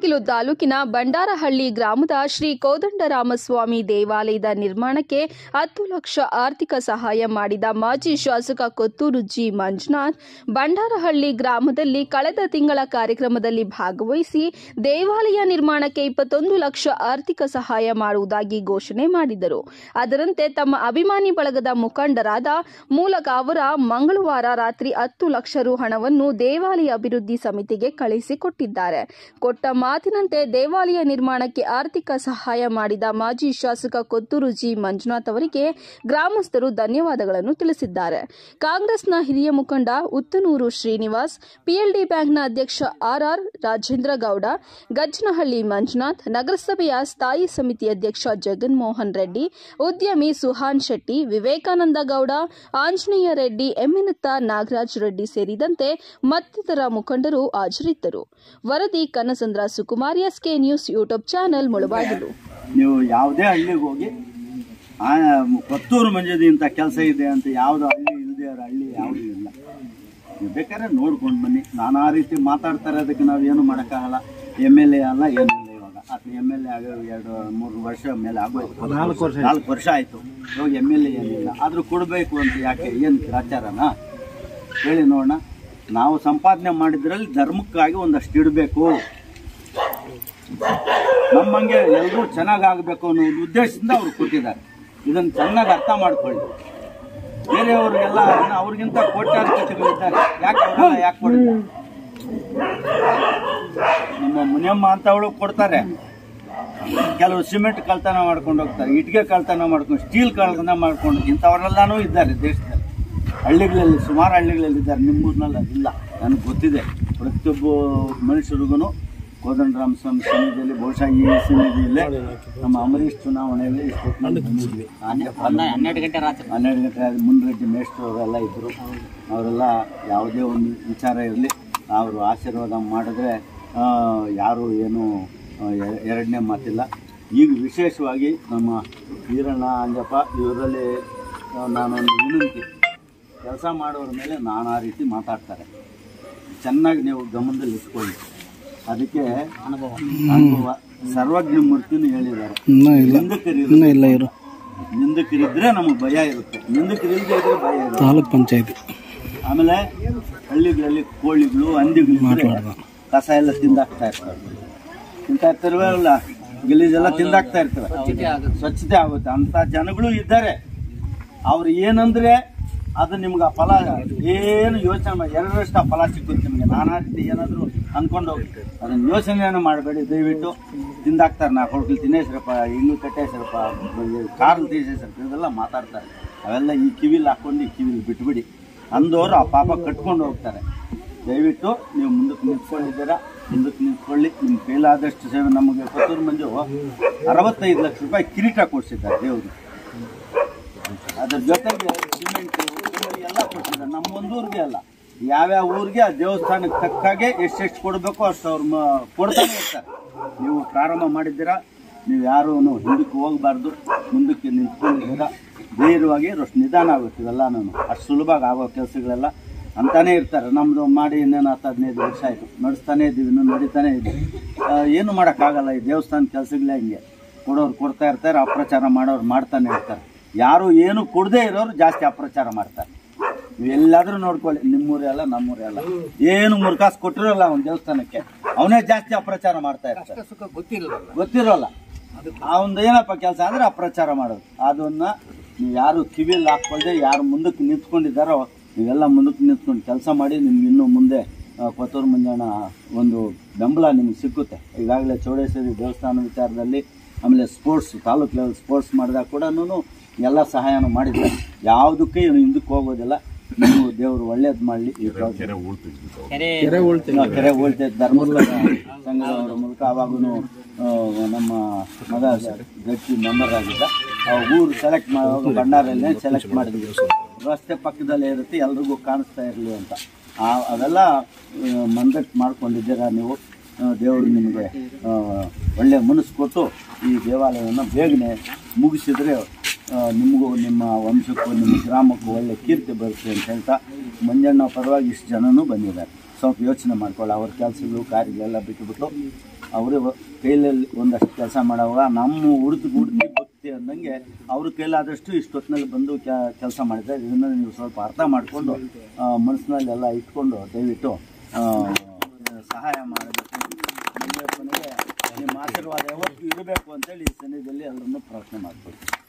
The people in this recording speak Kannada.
ಮೂಡಲಗಿಲು ತಾಲೂಕಿನ ಬಂಡಾರಹಳ್ಳಿ ಗ್ರಾಮದ ಶ್ರೀ ಕೋದಂಡರಾಮಸ್ವಾಮಿ ದೇವಾಲಯದ ನಿರ್ಮಾಣಕ್ಕೆ ಹತ್ತು ಲಕ್ಷ ಆರ್ಥಿಕ ಸಹಾಯ ಮಾಡಿದ ಮಾಜಿ ಶಾಸಕ ಕೊತ್ತೂರು ಜಿ ಮಂಜುನಾಥ್ ಬಂಡಾರಹಳ್ಳಿ ಗ್ರಾಮದಲ್ಲಿ ಕಳೆದ ತಿಂಗಳ ಕಾರ್ಯಕ್ರಮದಲ್ಲಿ ಭಾಗವಹಿಸಿ ದೇವಾಲಯ ನಿರ್ಮಾಣಕ್ಕೆ ಇಪ್ಪತ್ತೊಂದು ಲಕ್ಷ ಆರ್ಥಿಕ ಸಹಾಯ ಮಾಡುವುದಾಗಿ ಘೋಷಣೆ ಮಾಡಿದರು ಅದರಂತೆ ತಮ್ಮ ಅಭಿಮಾನಿ ಬಳಗದ ಮುಖಂಡರಾದ ಮೂಲಕ ಅವರ ಮಂಗಳವಾರ ರಾತ್ರಿ ಹತ್ತು ಲಕ್ಷ ರು ಹಣವನ್ನು ದೇವಾಲಯ ಅಭಿವೃದ್ಧಿ ಸಮಿತಿಗೆ ಕಳುಹಿಸಿಕೊಟ್ಟಿದ್ದಾರೆ ಕೊಟ್ಟ ಮಾತಿನಂತೆ ದೇವಾಲಯ ನಿರ್ಮಾಣಕ್ಕೆ ಆರ್ಥಿಕ ಸಹಾಯ ಮಾಡಿದ ಮಾಜಿ ಶಾಸಕ ಕೊತ್ತೂರು ಜಿ ಮಂಜುನಾಥ್ ಅವರಿಗೆ ಗ್ರಾಮಸ್ಥರು ಧನ್ಯವಾದಗಳನ್ನು ತಿಳಿಸಿದ್ದಾರೆ ಕಾಂಗ್ರೆಸ್ನ ಹಿರಿಯ ಮುಖಂಡ ಉತ್ತನೂರು ಶ್ರೀನಿವಾಸ್ ಪಿಎಲ್ಡಿ ಬ್ಯಾಂಕ್ನ ಅಧ್ಯಕ್ಷ ಆರ್ಆರ್ ರಾಜೇಂದ್ರ ಗೌಡ ಗಜ್ಜನಹಳ್ಳಿ ಮಂಜುನಾಥ್ ನಗರಸಭೆಯ ಸ್ಥಾಯಿ ಸಮಿತಿ ಅಧ್ಯಕ್ಷ ಜಗನ್ಮೋಹನ್ ರೆಡ್ಡಿ ಉದ್ಯಮಿ ಸುಹಾನ್ ಶೆಟ್ಟಿ ವಿವೇಕಾನಂದ ಗೌಡ ಆಂಜನೇಯ ರೆಡ್ಡಿ ಎಮ್ಮೆನತ್ತ ನಾಗರಾಜ್ ರೆಡ್ಡಿ ಸೇರಿದಂತೆ ಮತ್ತಿತರ ಮುಖಂಡರು ಹಾಜರಿದ್ದರು ವರದಿ Kanasandra Sukumar SK news YouTube channel Mulbagal ನೀವು ಯಾವುದೇ ಹಳ್ಳಿಗೆ ಹೋಗಿ ಆ ಕೊತ್ತೂರು ಮಂಜದಿ ಇಂಥ ಕೆಲಸ ಇದೆ ಅಂತ ಯಾವುದು ಹಳ್ಳಿ ಇಲ್ಲದೆ ಇರೋ ಹಳ್ಳಿ ಯಾವುದೂ ಇಲ್ಲ ನೀವು ಬೇಕಾದ್ರೆ ನೋಡ್ಕೊಂಡು ಬನ್ನಿ ನಾನಾ ರೀತಿ ಮಾತಾಡ್ತಾರೆ ಅದಕ್ಕೆ ನಾವು ಏನು ಮಾಡೋಕ್ಕಾಗಲ್ಲ ಎಮ್ ಎಲ್ ಎ ಅಲ್ಲ ಏನಿಲ್ಲ ಇವಾಗ ಅದು ಎಮ್ ಎಲ್ ಎ ಆಗೋ ಎರಡು ಮೂರು ವರ್ಷ ಮೇಲೆ ಆಗೋಯ್ತು ನಾಲ್ಕು ವರ್ಷ ನಾಲ್ಕು ವರ್ಷ ಆಯಿತು ಇವಾಗ ಎಮ್ ಎಲ್ ಎ ಏನಿಲ್ಲ ಆದರೂ ಕೊಡಬೇಕು ಅಂತ ಯಾಕೆ ಏನು ಗ್ರಾಚಾರನಾ ಹೇಳಿ ನೋಡೋಣ ನಾವು ಸಂಪಾದನೆ ಮಾಡಿದ್ರಲ್ಲಿ ಧರ್ಮಕ್ಕಾಗಿ ಒಂದಷ್ಟು ಇಡಬೇಕು ನಮ್ಮಂಗೆ ಎಲ್ಲರೂ ಚೆನ್ನಾಗಾಗಬೇಕು ಅನ್ನೋ ಒಂದು ಉದ್ದೇಶದಿಂದ ಅವ್ರು ಕೊಟ್ಟಿದ್ದಾರೆ ಇದನ್ನು ಚೆನ್ನಾಗಿ ಅರ್ಥ ಮಾಡ್ಕೊಳ್ಳಿ ಬೇರೆಯವ್ರಿಗೆಲ್ಲ ಇನ್ನು ಅವ್ರಿಗಿಂತ ಕೋಟ್ಯಾಧಿಪತಿಗಳಿದ್ದಾರೆ ಯಾಕೆ ಅವರೆಲ್ಲ ಯಾಕೆ ಕೊಡಿಲ್ಲ ನಮ್ಮ ಮುನಿಯಮ್ಮ ಅಂತವಳು ಕೊಡ್ತಾರೆ ಕೆಲವು ಸಿಮೆಂಟ್ ಕಳ್ತನ ಮಾಡ್ಕೊಂಡು ಹೋಗ್ತಾರೆ ಇಟ್ಟಿಗೆ ಕಳ್ತನ ಮಾಡ್ಕೊಂಡು ಸ್ಟೀಲ್ ಕಳ್ತನ ಮಾಡ್ಕೊಂಡು ಇಂಥವರೆಲ್ಲಾನು ಇದ್ದಾರೆ ದೇಶದಲ್ಲಿ ಹಳ್ಳಿಗಳಲ್ಲಿ ಸುಮಾರು ಹಳ್ಳಿಗಳಲ್ಲಿ ಇದ್ದಾರೆ ನಿಮ್ಮೂರಿನಲ್ಲಿ ಅದಿಲ್ಲ ನನಗೆ ಗೊತ್ತಿದೆ ಪ್ರತಿಯೊಬ್ಬ ಮನುಷ್ಯರಿಗೂ ಕೋದಂಡರಾಮ ಸ್ವಾಮಿ ಸನ್ನಿಧಿಯಲ್ಲಿ ಬಹುಶಃ ಈ ಸನ್ನಿಧಿಯಲ್ಲೇ ನಮ್ಮ ಅಮರೀಶ್ ಚುನಾವಣೆಯಲ್ಲಿ ಇಷ್ಟೊತ್ತು ಬಂದಿದ್ವಿ ಹನ್ನೆರಡು ಗಂಟೆ ರಾತ್ರಿ ಹನ್ನೆರಡು ಗಂಟೆ ಮುನ್ರೆಡ್ಡಿ ಮೇಷ್ಟ್ರು ಅವರೆಲ್ಲ ಇದ್ದರು ಅವರೆಲ್ಲ ಯಾವುದೇ ಒಂದು ವಿಚಾರ ಇರಲಿ ಅವರು ಆಶೀರ್ವಾದ ಮಾಡಿದ್ರೆ ಆ, ಯಾರು ಏನು ಆ, ಎ- ಎರಡನೇ ಮಾತಿಲ್ಲ ಈಗ ವಿಶೇಷವಾಗಿ ನಮ್ಮ ವೀರಣ್ಣ ಅಂಜಪ್ಪ ಇವರಲ್ಲಿ ಆ, ನಾನೊಂದು ವಿನಂತಿ ಕೆಲಸ ಮಾಡೋರ ಮೇಲೆ ನಾನಾ ರೀತಿ ಮಾತಾಡ್ತಾರೆ ಚೆನ್ನಾಗಿ ನೀವು ಗಮನದಲ್ಲಿ ಇಟ್ಕೊಳ್ಳಿ ಅದಕ್ಕೆ ಅನುಭವ ಸರ್ವಜ್ಞ ಮೂರ್ತಿನೂ ಹೇಳಿದ್ದಾರೆ ನಿಂದಕರಿರು ಇಲ್ಲ ಇರು ನಿಂದಕರಿದ್ರೆ ನಮಗೆ ಭಯ ಇರುತ್ತೆ ನಿಂದಕರಿಲ್ಲದೆ ಇದ್ರೆ ಭಯ ಇರುತ್ತೆ ತಾಲೂಕ್ ಪಂಚಾಯತಿ ಆಮೇಲೆ ಹಳ್ಳಿಗಳಲ್ಲಿ ಕೋಳಿಗಳು ಹಂದಿಗಳು ಕಸ ಎಲ್ಲ ತಿಂದಾಕ್ತಾ ಇರ್ತವೆ ತಿಂತಾ ಇರ್ತಾರಲ್ಲ ಗಲೀಜೆಲ್ಲ ತಿಂದಾಕ್ತಾ ಇರ್ತವೆ ಸ್ವಚ್ಛತೆ ಆಗುತ್ತೆ ಅಂತ ಜನಗಳು ಇದ್ದಾರೆ ಅವ್ರು ಏನಂದ್ರೆ ಅದು ನಿಮ್ಗೆ ಆ ಫಲ ಏನು ಯೋಚನೆ ಮಾಡಿ ಎರಡರಷ್ಟು ಆ ಫಲ ಸಿಗುತ್ತೆ ನಿಮಗೆ ನಾನಾ ರೀತಿ ಏನಾದರೂ ಅನ್ಕೊಂಡು ಹೋಗಿ ಅದನ್ನ ಯೋಚನೆಯನ್ನು ಮಾಡಬೇಡಿ ದಯವಿಟ್ಟು ತಿಂದಾಕ್ತಾರೆ ನಾ ಕೊಡ್ಕಲ್ ತಿನ್ನೇಶ್ರಪ್ಪ ಹಿಂಗು ಕಟ್ಟೇಶ್ರಪ್ಪ ಕಾರಲ್ಲಿ ತೀಸೇಶ್ರಪ್ಪ ಇದೆಲ್ಲ ಮಾತಾಡ್ತಾರೆ ಅವೆಲ್ಲ ಈ ಕಿವಿಲಿ ಹಾಕೊಂಡು ಈ ಕಿವಿಲಿ ಬಿಟ್ಬಿಡಿ ಅಂದವರು ಆ ಪಾಪ ಕಟ್ಕೊಂಡು ಹೋಗ್ತಾರೆ ದಯವಿಟ್ಟು ನೀವು ಮುಂದಕ್ಕೆ ನಿಂತ್ಕೊಂಡಿದ್ದೀರಾ ಮುಂದಕ್ಕೆ ನಿಂತ್ಕೊಳ್ಳಿ ನಿಮ್ಮ ಕೈಲಾದಷ್ಟು ಸೇವೆ ನಮಗೆ ಕೊತ್ತೂರು ಮಂಜು ಅರವತ್ತೈದು ಲಕ್ಷ ರೂಪಾಯಿ ಕಿರೀಟ ಕೊಡಿಸಿದ್ದಾರೆ ದೇವರು ಅದ್ರ ಜೊತೆಗೆ ಸಿಮೆಂಟ್ ಎಲ್ಲ ಕೊಡ್ತಿದ್ದಾರೆ ನಮ್ಮ ಒಂದು ಊರಿಗೆ ಅಲ್ಲ ಯಾವ್ಯಾವ ಊರಿಗೆ ಆ ದೇವಸ್ಥಾನಕ್ಕೆ ತಕ್ಕಾಗೆ ಎಷ್ಟೆಷ್ಟು ಕೊಡಬೇಕು ಅಷ್ಟು ಅವ್ರು ಮ- ಕೊಡ್ತಾನೆ ಇರ್ತಾರೆ ನೀವು ಪ್ರಾರಂಭ ಮಾಡಿದ್ದೀರಾ ನೀವು ಯಾರು ಹಿಂದಕ್ಕೆ ಹೋಗಬಾರ್ದು ಮುಂದಕ್ಕೆ ನಿಂತ್ಕೊಂಡಿದ್ದೀರಾ ಧೈರ್ಯವಾಗಿ ಅಷ್ಟು ನಿಧಾನ ಆಗುತ್ತೆ ಇವೆಲ್ಲ ನಾನು ಅಷ್ಟು ಸುಲಭವಾಗಿ ಆಗೋ ಕೆಲಸಗಳೆಲ್ಲ ಅಂತಾನೆ ಇರ್ತಾರೆ ನಮ್ಮದು ಮಾಡಿ ಇನ್ನೇನು ಹತ್ತು ಹದಿನೈದು ವರ್ಷ ಆಯಿತು ನಡೆಸ್ತಾನೆ ಇದ್ದೀವಿ ಇನ್ನೂ ನಡೀತಾನೆ ಇದ್ದೀವಿ ಆ, ಏನು ಮಾಡೋಕ್ಕಾಗಲ್ಲ ಈ ದೇವಸ್ಥಾನ ಕೆಲಸಗಳೇ ಹಿಂಗೆ ಕೊಡೋರು ಕೊಡ್ತಾ ಇರ್ತಾರೆ ಅಪ್ರಚಾರ ಮಾಡೋರು ಮಾಡ್ತಾನೆ ಇರ್ತಾರೆ ಯಾರು ಏನು ಕೊಡದೇ ಇರೋರು ಜಾಸ್ತಿ ಅಪ್ರಚಾರ ಮಾಡ್ತಾರೆ ನೀವು ಎಲ್ಲಾದ್ರೂ ನೋಡ್ಕೊಳ್ಳಿ ನಿಮ್ಮೂರೇ ಅಲ್ಲ ನಮ್ಮೂರೇ ಅಲ್ಲ ಏನು ಮೂರು ಕಾಸು ಕೊಟ್ಟಿರಲ್ಲ ಅವ್ನ ದೇವಸ್ಥಾನಕ್ಕೆ ಅವನೇ ಜಾಸ್ತಿ ಅಪ್ರಚಾರ ಮಾಡ್ತಾ ಇರ್ತಾರೆ ಗೊತ್ತಿರೋಲ್ಲ ಅವನ್ದು ಏನಪ್ಪ ಕೆಲಸ ಅಂದ್ರೆ ಅಪ್ರಚಾರ ಮಾಡೋದು ಅದನ್ನ ನೀವು ಯಾರು ಕಿವಿಯಲ್ಲಿ ಹಾಕೊಳ್ದೆ ಯಾರು ಮುಂದಕ್ಕೆ ನಿಂತ್ಕೊಂಡಿದ್ದಾರೋ ನೀವೆಲ್ಲ ಮುಂದಕ್ಕೆ ನಿಂತ್ಕೊಂಡು ಕೆಲಸ ಮಾಡಿ ನಿಮ್ಗೆ ಇನ್ನೂ ಮುಂದೆ ಆ, ಕೊತ್ತೂರು ಮಂಜಣ್ಣ ಒಂದು ಬೆಂಬಲ ನಿಮ್ಗೆ ಸಿಕ್ಕುತ್ತೆ ಈಗಾಗಲೇ ಚೌಡೇಶ್ವರಿ ದೇವಸ್ಥಾನ ವಿಚಾರದಲ್ಲಿ ಆಮೇಲೆ ಸ್ಪೋರ್ಟ್ಸ್ ತಾಲೂಕು ಲೆವೆಲ್ ಸ್ಪೋರ್ಟ್ಸ್ ಮಾಡಿದಾಗ ಕೂಡ ಎಲ್ಲ ಸಹಾಯನೂ ಮಾಡಿದ್ದಾರೆ ಯಾವುದಕ್ಕೆ ಇವ್ನು ಹಿಂದಕ್ಕೆ ಹೋಗೋದಿಲ್ಲ ನೀವು ದೇವರು ಒಳ್ಳೇದು ಮಾಡಲಿ ಈ ಪ್ರವಚನ ಕೆರೆ ನಾವು ಕೆರೆ ಹೋಳ್ತೆ ಧರ್ಮಸ್ಥಳ ಸಂಘದವರ ಮೂಲಕ ಅವಾಗೂ ನಮ್ಮ ಮಗ ಗಟ್ಟಿ ಮೆಂಬರ್ ಆಗಿದ್ದ ಆ ಊರು ಸೆಲೆಕ್ಟ್ ಮಾಡುವಾಗ ಭಂಡಾರಲ್ಲೇ ಸೆಲೆಕ್ಟ್ ಮಾಡಿದ್ವಿ ರಸ್ತೆ ಪಕ್ಕದಲ್ಲೇ ಇರುತ್ತೆ ಎಲ್ರಿಗೂ ಕಾಣಿಸ್ತಾ ಇರಲಿ ಅಂತ ಆ ಅವೆಲ್ಲ ಮಂದಟ್ಟು ಮಾಡ್ಕೊಂಡಿದ್ದೀರಾ ನೀವು ಆ, ದೇವರು ನಿಮಗೆ ಆ, ಒಳ್ಳೆಯ ಮನಸ್ಸು ಕೊಟ್ಟು ಈ ದೇವಾಲಯವನ್ನು ಬೇಗನೆ ಮುಗಿಸಿದರೆ ಆ, ನಿಮಗೂ ನಿಮ್ಮ ವಂಶಕ್ಕೂ ನಿಮ್ಮ ಗ್ರಾಮಕ್ಕೂ ಒಳ್ಳೆ ಕೀರ್ತಿ ಬರುತ್ತೆ ಅಂತ ಹೇಳ್ತಾ ಮಂಜಣ್ಣ ಪರವಾಗಿ ಇಷ್ಟು ಜನನೂ ಬಂದಿದ್ದಾರೆ ಸ್ವಲ್ಪ ಯೋಚನೆ ಮಾಡ್ಕೊಳ್ಳಿ ಅವ್ರ ಕೆಲಸಗಳು ಕಾರ್ಯಗಳೆಲ್ಲ ಬಿಟ್ಟುಬಿಟ್ಟು ಅವರು ಕೈಲಲ್ಲಿ ಒಂದಷ್ಟು ಕೆಲಸ ಮಾಡವಾಗ ನಮ್ಮ ಉಡುತಿ ಉಡುತಿ ಭಕ್ತಿ ಅಂದಂಗೆ ಅವ್ರ ಕೈಲಾದಷ್ಟು ಇಷ್ಟೊತ್ತಿನಲ್ಲಿ ಬಂದು ಕೆಲಸ ಮಾಡಿದ್ದಾರೆ ಇದನ್ನು ನೀವು ಸ್ವಲ್ಪ ಅರ್ಥ ಮಾಡಿಕೊಂಡು ಮನಸ್ಸಿನಲ್ಲೆಲ್ಲ ಇಟ್ಕೊಂಡು ದಯವಿಟ್ಟು ಆ, ಸಹಾಯ ಮಾಡಬೇಕು ಮುಂದೆ ಕೊನೆಗೆ ನಿಮ್ಮ ಆಶೀರ್ವಾದ ಯಾವತ್ತೂ ಇರಬೇಕು ಅಂತೇಳಿ ಈ ಸನ್ನಿಧಿಯಲ್ಲಿ ಎಲ್ಲರನ್ನೂ ಪ್ರಾರ್ಥನೆ ಮಾಡ್ಕೊಳ್ತೀನಿ